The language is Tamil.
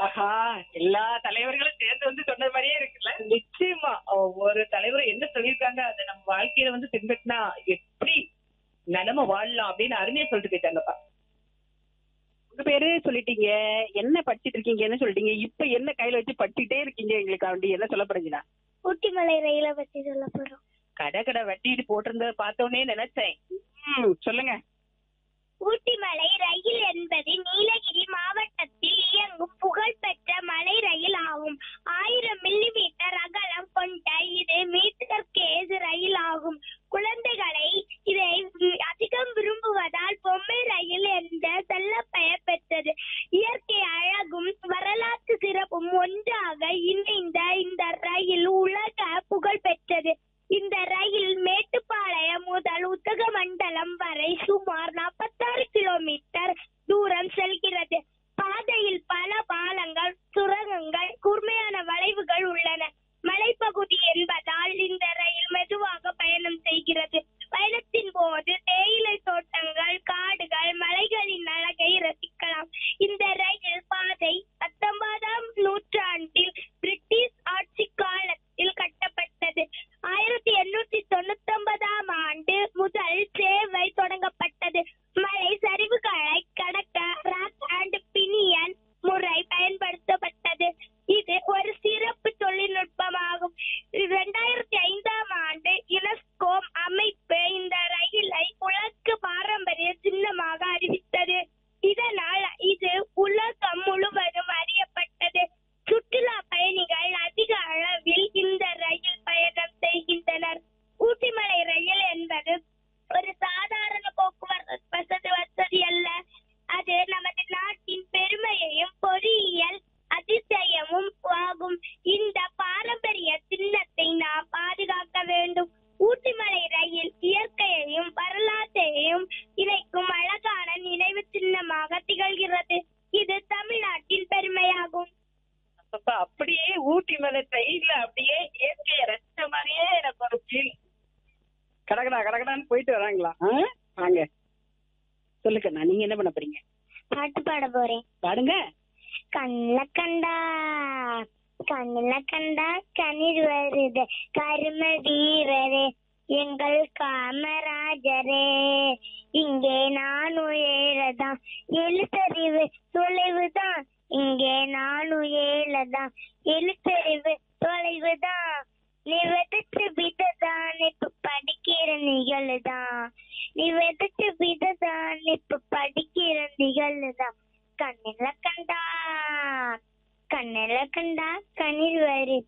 ஆஹா எல்லா தலைவர்களும் சேர்ந்து வந்து சொன்ன மாதிரியே இருக்குல்ல நிச்சயமா ஒரு தலைவர் என்ன சொல்லியிருக்காங்க அதை நம்ம வாழ்க்கையில வந்து பின்பற்றினா எப்படி நலம வாழலாம் அப்படின்னு அருமையா சொல்லிட்டு போயிட்டாங்கப்பா உங்க பேரு சொல்லிட்டீங்க என்ன படிச்சிட்டு இருக்கீங்கன்னு சொல்லிட்டீங்க இப்ப என்ன கையில வச்சு படிச்சுட்டே இருக்கீங்க எங்களுக்கு அப்படி என்ன சொல்ல போறீங்களா ஊட்டிமலை ரயிலை பத்தி சொல்ல போறோம் கடை கடை வட்டிட்டு போட்டிருந்தத பார்த்தோன்னே நினைச்சேன் ம், சொல்லுங்க ஊட்டிமலை ரயில் என்பது நீலகிரி மாவட்டத்தில் இயங்கும் புகழ்பெற்ற மலை ரயில் ஆகும் ஆயிரம் மில்லிமீட்டர் அகலம் கொண்ட இது மீட்டர் கேஸ் ரயில் ஆகும் குழந்தைகளை இதை வி- அதிகம் விரும்புவதால் பொம்மை ரயில் என்ற செல்ல பெயர் பெற்றது இயற்கை அழகும் வரலாற்று சிறப்பும் ஒன்றாக இணைந்த இந்த ரயில் உலக புகழ் பெற்றது இந்த ரயில் மேட்டுப்பாளையம் முதல் உதகமண்டலம் வரை சுமார் 46 கிலோமீட்டர் தூரம் செல்கிறது பாதையில் பல பாலங்கள் சுரங்கங்கள் கூர்மையான வளைவுகள் உள்ளன மலைப்பகுதி என்பதால் இந்த ரயில் மெதுவாக பயணம் செய்கிறது பயணத்தின் போது தேயிலை தோட்டங்கள் காடுகள் மலைகளின் அழகை ரசிக்கலாம் இந்த ரயில் பாதை பத்தொன்பதாம் நூற்றாண்டில் பிரிட்டிஷ் ஆட்சி காலத்தில் கட்டப்பட்டது ஆயிரத்தி எண்ணூத்தி தொண்ணூத்தி ஒன்பதாம் ஆண்டு முதல் சேவை தொடங்கப்பட்டது மலை சரிவுகளை கடக்க ராக் அண்ட் பினியன் முறை பயன்படுத்தப்பட்டது இது ஒரு சிறப்பு தொழில்நுட்பமாகும் இரண்டாயிரத்தி ஐந்தாம் ஆண்டு யுனெஸ்கோ அமைப்பு இந்த ரயிலை உலக பாரம்பரிய சின்னமாக அறிவித்தது இதனால் இது உலகம் முழுவதும் அறியப்பட்டது சுற்றுலா பயணிகள் அதிக அளவில் இந்த ரயில் பயணம் செய்கின்றனர் ஊட்டிமலை ரயில் என்பது ஒரு சாதாரண போக்குவரத்து வசதி வசதி அல்ல அது நமது நாட்டின் பெருமையையும் பொறியியல் அதிசயமும் ஆகும் இந்த பாரம்பரிய சின்னத்தை நாம் பாதுகாக்க வேண்டும் ஊட்டிமலை ரயில் இயற்கையையும் வரலாற்றையும் இணைக்கும் அழகான நினைவு சின்னமாக திகழ்கிறது இது தமிழ்நாட்டின் பெருமையாகும் அப்ப அப்படியே ஊட்டி மேல ட்ரெயின்ல அப்படியே இயற்கையை ரசிச்ச மாதிரியே எனக்கு ஒரு ஃபீல் கடகடா கடகடான்னு போயிட்டு வராங்களா ஆ? வாங்க சொல்லுக்கண்ணா நீங்க என்ன பண்ண போறீங்க பாட்டு பாட போறேன் பாடுங்க கண்ணுல கண்டா கண்ணுல கண்டா கண்ணீர் வருது கரும வீரரே எங்கள் காமராஜரே இங்கே நான் உயரதான் எழுத்தறிவு தொலைவுதான் இங்கே நான் உயரதான் எழுத்தறிவு தொலைவுதான் நீ விதைச்ச விததான் இப்ப படிக்கிற நிகழ்தான் நீ விதைச்ச விததான் இப்ப படிக்கிற நிகழ்தான் கண்ணில கண்டா கண்ணில கண்டா கண்ணீர் வருது